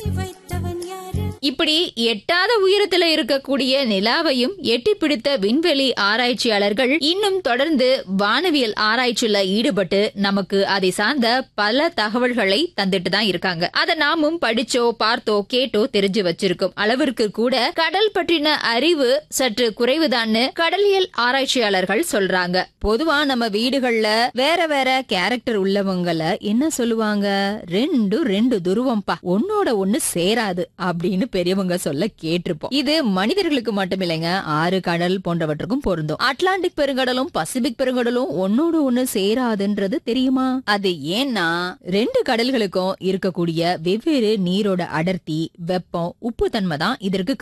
இப்படி எட்டாத உயரத்துல இருக்கக்கூடிய நிலாவையும் எட்டி பிடித்த விண்வெளி ஆராய்ச்சியாளர்கள் இன்னும் தொடர்ந்து வானவியல் ஆராய்ச்சியில ஈடுபட்டு நமக்கு அதை சார்ந்த பல தகவல்களை தந்துட்டு தான் இருக்காங்க அதை நாமும் படிச்சோ பார்த்தோ கேட்டோ தெரிஞ்சு வச்சிருக்கோம் அளவிற்கு கூட கடல் பற்றின அறிவு சற்று குறைவுதான்னு கடலியல் ஆராய்ச்சியாளர்கள் சொல்றாங்க பொதுவா நம்ம வீடுகள்ல வேற வேற கேரக்டர் உள்ளவங்கள என்ன சொல்லுவாங்க ரெண்டு ரெண்டு துருவம்பா ஒன்னோட ஒண்ணு சேராது அப்படின்னு பெரியவங்க சொல்ல கேட்டிருப்போம் இது மனிதர்களுக்கு மட்டும் இல்லைங்க ஆறு கடல் போன்றவற்றுக்கும் பொருந்தும் அட்லாண்டிக் பெருங்கடலும் பசிபிக் பெருங்கடலும் ஒன்னோடு ஒண்ணு சேராதுன்றது தெரியுமா அது ஏன்னா ரெண்டு கடல்களுக்கும் இருக்கக்கூடிய வெவ்வேறு நீரோட அடர்த்தி வெப்பம் உப்பு தன்மை தான் இதற்கு